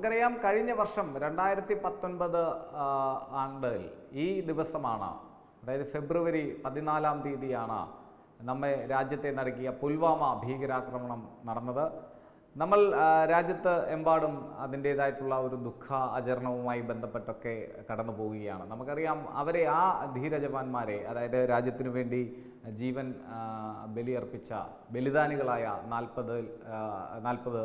നമുക്കറിയാം കഴിഞ്ഞ വർഷം രണ്ടായിരത്തി പത്തൊൻപത് ആണ്ടിൽ ഈ ദിവസമാണ് അതായത് ഫെബ്രുവരി പതിനാലാം തീയതിയാണ് നമ്മെ രാജ്യത്തെ നടുക്കിയ പുൽവാമ ഭീകരാക്രമണം നടന്നത് നമ്മൾ ആ, രാജ്യത്ത് എമ്പാടും അതിൻ്റേതായിട്ടുള്ള ഒരു ദുഃഖ ആചരണവുമായി ബന്ധപ്പെട്ടൊക്കെ കടന്നു പോവുകയാണ് നമുക്കറിയാം അവരെ ആ ധീര ജവാന്മാരെ അതായത് രാജ്യത്തിനു വേണ്ടി ജീവൻ ആ, ബലിയർപ്പിച്ച ബലിദാനികളായ നാൽപ്പത് നാൽപ്പത്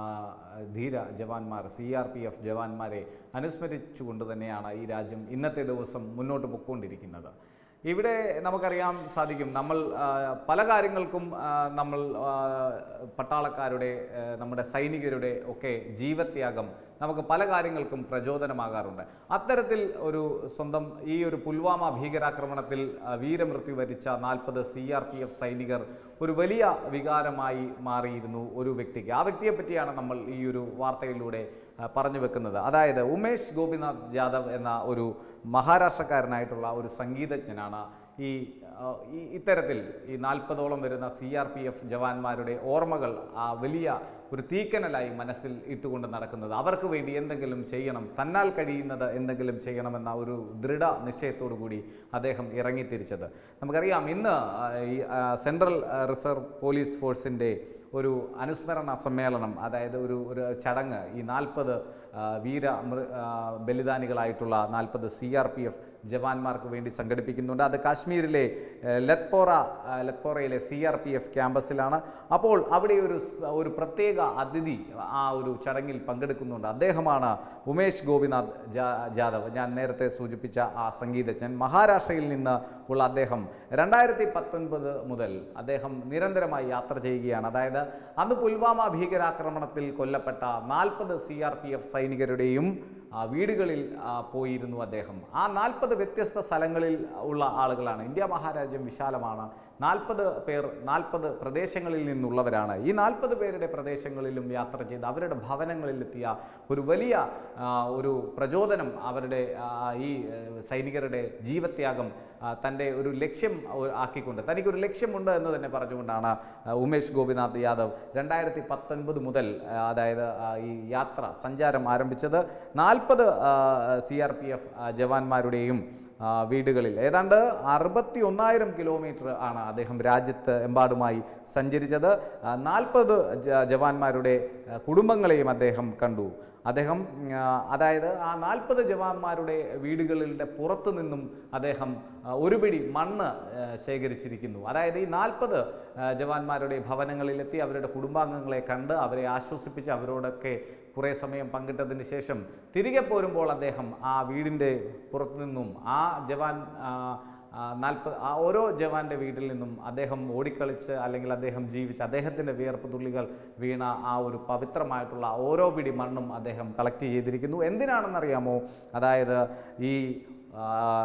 ധീര ജവാന്മാർ സി ആർ പി എഫ് ജവാന്മാരെ അനുസ്മരിച്ചുകൊണ്ട് തന്നെയാണ് ഈ രാജ്യം ഇന്നത്തെ ദിവസം മുന്നോട്ട് പൊയ്ക്കൊണ്ടിരിക്കുന്നത് ഇവിടെ നമുക്കറിയാം സാധിക്കും നമ്മൾ ആ, പല കാര്യങ്ങൾക്കും ആ, നമ്മൾ ആ, പട്ടാളക്കാരുടെ ആ, നമ്മുടെ സൈനികരുടെ ഒക്കെ ജീവത്യാഗം നമുക്ക് പല കാര്യങ്ങൾക്കും പ്രചോദനമാകാറുണ്ട് അത്തരത്തിൽ ഒരു സ്വന്തം ഈ ഒരു പുൽവാമ ഭീകരാക്രമണത്തിൽ ആ, വീരമൃത്യു വരിച്ച നാൽപ്പത് സി ആർ പി എഫ് സൈനികർ ഒരു വലിയ വികാരമായി മാറിയിരുന്നു ഒരു വ്യക്തിക്ക് ആ വ്യക്തിയെ പറ്റിയാണ് നമ്മൾ ഈ ഒരു വാർത്തയിലൂടെ ആ, പറഞ്ഞു വെക്കുന്നത് അതായത് ഉമേഷ് ഗോപിനാഥ് ജാദവ് എന്ന ഒരു മഹാരാഷ്ട്രക്കാരനായിട്ടുള്ള ഒരു സംഗീതജ്ഞനാണ് ഈ ആ, ഈ ഇത്തരത്തിൽ ഈ നാൽപ്പതോളം വരുന്ന സി ആർ പി എഫ് ജവാന്മാരുടെ ഓർമ്മകൾ ആ വലിയ ഒരു തീക്കനലായി മനസ്സിൽ ഇട്ടുകൊണ്ട് നടക്കുന്നത് അവർക്ക് വേണ്ടി എന്തെങ്കിലും ചെയ്യണം തന്നാൽ കഴിയുന്നത് എന്തെങ്കിലും ചെയ്യണമെന്ന ഒരു ദൃഢ നിശ്ചയത്തോടു കൂടി അദ്ദേഹം ഇറങ്ങിത്തിരിച്ചത് നമുക്കറിയാം ഇന്ന് ആ, ഈ ആ, സെൻട്രൽ ആ, റിസർവ് പോലീസ് ഫോഴ്സിൻ്റെ ഒരു അനുസ്മരണ സമ്മേളനം അതായത് ഒരു ഒരു ചടങ്ങ് ഈ നാൽപ്പത് വീര മൃ- ആ, ബലിദാനികളായിട്ടുള്ള നാൽപ്പത് സി ആർ പി എഫ് ജവാന്മാർക്ക് വേണ്ടി സംഘടിപ്പിക്കുന്നുണ്ട് അത് കാശ്മീരിലെ ഏഹ്, ലത്പോറ ആ, ലത്പോറയിലെ സി ആർ പി എഫ് ക്യാമ്പസിലാണ് അപ്പോൾ അവിടെ ഒരു സ്- ഒരു പ്രത്യേക അതിഥി ആ ഒരു ചടങ്ങിൽ പങ്കെടുക്കുന്നുണ്ട് അദ്ദേഹമാണ് ഉമേഷ് ഗോപിനാഥ് ജാ- ജാദവ് ഞാൻ നേരത്തെ സൂചിപ്പിച്ച ആ സംഗീതജ്ഞൻ മഹാരാഷ്ട്രയിൽ നിന്ന് ഉള്ള അദ്ദേഹം രണ്ടായിരത്തി പത്തൊൻപത് മുതൽ അദ്ദേഹം നിരന്തരമായി യാത്ര ചെയ്യുകയാണ് അതായത് അന്ന് പുൽവാമ ഭീകരാക്രമണത്തിൽ കൊല്ലപ്പെട്ട നാൽപ്പത് സി ആർ പി എഫ് സൈനികരുടെയും ആ, വീടുകളിൽ ആ, പോയിരുന്നു അദ്ദേഹം ആ നാൽപ്പത് വ്യത്യസ്ത സ്ഥലങ്ങളിൽ ഉള്ള ആളുകളാണ് ഇന്ത്യ മഹാരാജ്യം വിശാലമാണ് നാൽപ്പത് പേർ നാൽപ്പത് പ്രദേശങ്ങളിൽ നിന്നുള്ളവരാണ് ഈ നാൽപ്പത് പേരുടെ പ്രദേശങ്ങളിലും യാത്ര ചെയ്ത് അവരുടെ ഭവനങ്ങളിലെത്തിയ ഒരു വലിയ ആ, ഒരു പ്രചോദനം അവരുടെ ആ, ഈ ഏഹ്, സൈനികരുടെ ജീവത്യാഗം ആ, തൻ്റെ ഒരു ലക്ഷ്യം ഒ- ആക്കിക്കൊണ്ട് തനിക്കൊരു ലക്ഷ്യമുണ്ട് എന്ന് തന്നെ പറഞ്ഞുകൊണ്ടാണ് ആ, ഉമേഷ് ഗോപിനാഥ് യാദവ് രണ്ടായിരത്തി പത്തൊൻപത് മുതൽ ആ, അതായത് ആ, ഈ യാത്ര സഞ്ചാരം ആരംഭിച്ചത് നാൽപ്പത് സി ആർ പി എഫ് ജവാന്മാരുടെയും ആ, വീടുകളിൽ ഏതാണ്ട് അറുപത്തി ഒന്നായിരം കിലോമീറ്റർ ആണ് അദ്ദേഹം രാജ്യത്ത് എമ്പാടുമായി സഞ്ചരിച്ചത് നാൽപ്പത് ജവാന്മാരുടെ ആ, കുടുംബങ്ങളെയും അദ്ദേഹം കണ്ടു അദ്ദേഹം ആ, അതായത് ആ നാൽപ്പത് ജവാന്മാരുടെ വീടുകളുടെ പുറത്തു നിന്നും അദ്ദേഹം ആ, ഒരു പിടി മണ്ണ് ആ, ശേഖരിച്ചിരിക്കുന്നു അതായത് ഈ നാൽപ്പത് ജവാന്മാരുടെ ഭവനങ്ങളിലെത്തി അവരുടെ കുടുംബാംഗങ്ങളെ കണ്ട് അവരെ ആശ്വസിപ്പിച്ച് അവരോടൊക്കെ കുറേ സമയം പങ്കിട്ടതിന് ശേഷം തിരികെ പോരുമ്പോൾ അദ്ദേഹം ആ വീടിൻ്റെ പുറത്തു നിന്നും ആ ജവാൻ ആ, നാൽപ്പത് ആ ഓരോ ജവാന്റെ വീട്ടിൽ നിന്നും അദ്ദേഹം ഓടിക്കളിച്ച് അല്ലെങ്കിൽ അദ്ദേഹം ജീവിച്ച് അദ്ദേഹത്തിൻ്റെ വിയർപ്പ് തുള്ളികൾ വീണ ആ ഒരു പവിത്രമായിട്ടുള്ള ഓരോ പിടി മണ്ണും അദ്ദേഹം കളക്ട് ചെയ്തിരിക്കുന്നു എന്തിനാണെന്നറിയാമോ അതായത് ഈ ആ,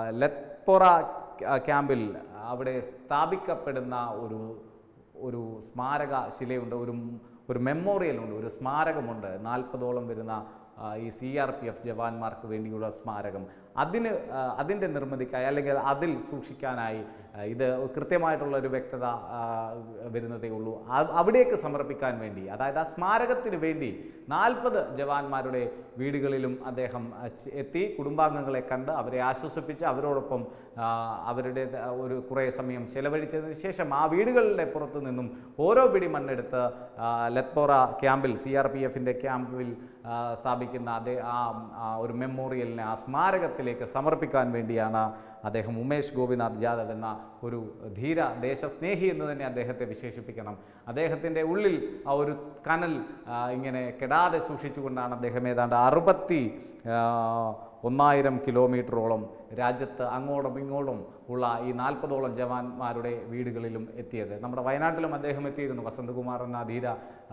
ലത്പൊറ ക്യാമ്പിൽ അവിടെ സ്ഥാപിക്കപ്പെടുന്ന ഒരു ഒരു സ്മാരക ശിലയുണ്ട് ഒരു ഒരു മെമ്മോറിയൽ ഉണ്ട് ഒരു സ്മാരകമുണ്ട് നാൽപ്പതോളം വരുന്ന ആ, ഈ സി ആർ പി എഫ് ജവാന്മാർക്ക് വേണ്ടിയുള്ള സ്മാരകം അതിന് ആ, അതിൻ്റെ നിർമ്മിതിക്കായി അല്ലെങ്കിൽ അതിൽ സൂക്ഷിക്കാനായി ആ, ഇത് കൃത്യമായിട്ടുള്ള ഒരു വ്യക്തത ആ, വരുന്നതേ ഉള്ളൂ ആ- അവിടേക്ക് സമർപ്പിക്കാൻ വേണ്ടി അതായത് ആ സ്മാരകത്തിന് വേണ്ടി നാൽപ്പത് ജവാന്മാരുടെ വീടുകളിലും അദ്ദേഹം ആ, ചെ- എത്തി കുടുംബാംഗങ്ങളെ കണ്ട് അവരെ ആശ്വസിപ്പിച്ച് അവരോടൊപ്പം ആ, അവരുടെ ത- ഒരു കുറേ സമയം ചെലവഴിച്ചതിന് ശേഷം ആ വീടുകളുടെ പുറത്തു നിന്നും ഓരോ പിടി മണ്ണെടുത്ത് ആ, ലത്പോറ ക്യാമ്പിൽ സി ആർ പി എഫിൻ്റെ ക്യാമ്പിൽ ആ, സ്ഥാപിക്കുന്ന അതേ ആ ആ ഒരു മെമ്മോറിയലിനെ ആ സ്മാരകത്തിലേക്ക് സമർപ്പിക്കാൻ വേണ്ടിയാണ് അദ്ദേഹം ഉമേഷ് ഗോപിനാഥ് ജാദവ് എന്ന ഒരു ധീര ദേശസ്നേഹി എന്ന് തന്നെ അദ്ദേഹത്തെ വിശേഷിപ്പിക്കണം അദ്ദേഹത്തിൻ്റെ ഉള്ളിൽ ആ ഒരു കനൽ ആ, ഇങ്ങനെ കെടാതെ സൂക്ഷിച്ചുകൊണ്ടാണ് അദ്ദേഹം ഏതാണ്ട് അറുപത്തി ആ, ഒന്നായിരം കിലോമീറ്ററോളം രാജ്യത്ത് അങ്ങോട്ടും ഇങ്ങോട്ടും ഉള്ള ഈ നാൽപ്പതോളം ജവാന്മാരുടെ വീടുകളിലും എത്തിയത് നമ്മുടെ വയനാട്ടിലും അദ്ദേഹം എത്തിയിരുന്നു വസന്തകുമാർ എന്ന ധീര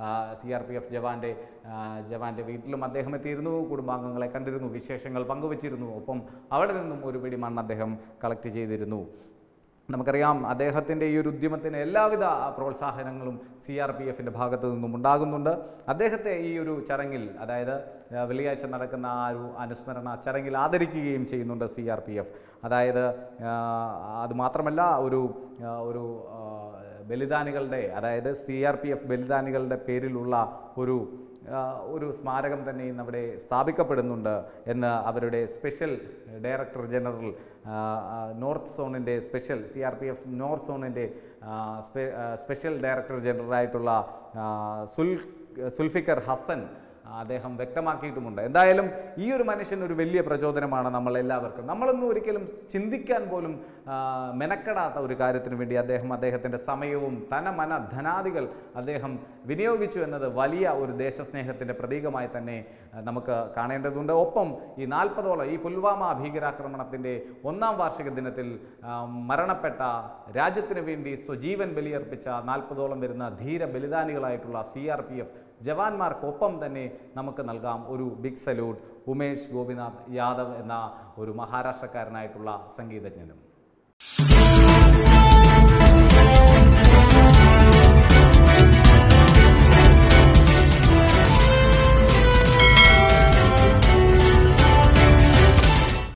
സി ആർ പി എഫ് ജവാന്റെ ആ, ജവാന്റെ വീട്ടിലും അദ്ദേഹം എത്തിയിരുന്നു കുടുംബാംഗങ്ങളെ കണ്ടിരുന്നു വിശേഷങ്ങൾ പങ്കുവച്ചിരുന്നു ഒപ്പം അവിടെ നിന്നും ഒരു പിടി മണ്ണ് അദ്ദേഹം കളക്ട് ചെയ്തിരുന്നു നമുക്കറിയാം അദ്ദേഹത്തിൻ്റെ ഈ ഒരു ഉദ്യമത്തിന് എല്ലാവിധ പ്രോത്സാഹനങ്ങളും സി ആർ പി എഫിൻ്റെ ഭാഗത്തു നിന്നും ഉണ്ടാകുന്നുണ്ട് അദ്ദേഹത്തെ ഈ ഒരു ചടങ്ങിൽ അതായത് ആ, വെള്ളിയാഴ്ച നടക്കുന്ന ആ ഒരു അനുസ്മരണ ചടങ്ങിൽ ആദരിക്കുകയും ചെയ്യുന്നുണ്ട് സി ആർ പി എഫ് അതായത് ആ, അത് മാത്രമല്ല ഒരു ആ, ഒരു ആ, ബലിദാനികളുടെ അതായത് സി ആർ പി എഫ് ബലിദാനികളുടെ പേരിലുള്ള ഒരു ആ, ഒരു സ്മാരകം തന്നെ ഇന്ന് അവിടെ സ്ഥാപിക്കപ്പെടുന്നുണ്ട് എന്ന് അവരുടെ സ്പെഷ്യൽ ഡയറക്ടർ ജനറൽ ആ, ആ, നോർത്ത് സോണിൻ്റെ special C R P F north സോണിൻ്റെ ആ, സ്പെ- ആ, സ്പെഷ്യൽ ഡയറക്ടർ ജനറലായിട്ടുള്ള ആ, സുൽ സുൽഫിക്കർ ഹസൻ അദ്ദേഹം വ്യക്തമാക്കിയിട്ടുമുണ്ട് എന്തായാലും ഈ ഒരു മനുഷ്യൻ ഒരു വലിയ പ്രചോദനമാണ് നമ്മൾ എല്ലാവർക്കും നമ്മളൊന്നും ഒരിക്കലും ചിന്തിക്കാൻ പോലും ആ, മെനക്കെടാത്ത ഒരു കാര്യത്തിന് വേണ്ടി അദ്ദേഹം അദ്ദേഹത്തിൻ്റെ സമയവും തന മന ധനാദികൾ അദ്ദേഹം വിനിയോഗിച്ചു എന്നത് വലിയ ഒരു ദേശസ്നേഹത്തിൻ്റെ പ്രതീകമായി തന്നെ ആ, നമുക്ക് കാണേണ്ടതുണ്ട് ഒപ്പം ഈ നാൽപ്പതോളം ഈ പുൽവാമ ഭീകരാക്രമണത്തിൻ്റെ ഒന്നാം വാർഷിക ദിനത്തിൽ ആ, മരണപ്പെട്ട രാജ്യത്തിന് വേണ്ടി സ്വജീവൻ ബലിയർപ്പിച്ച നാൽപ്പതോളം വരുന്ന ധീര ബലിദാനികളായിട്ടുള്ള സി ആർ പി എഫ് ജവാന്മാർക്കൊപ്പം തന്നെ നമുക്ക് നൽകാം ഒരു ബിഗ് സല്യൂട്ട് ഉമേഷ് ഗോപിനാഥ് യാദവ് എന്ന ഒരു മഹാരാഷ്ട്രക്കാരനായിട്ടുള്ള സംഗീതജ്ഞനും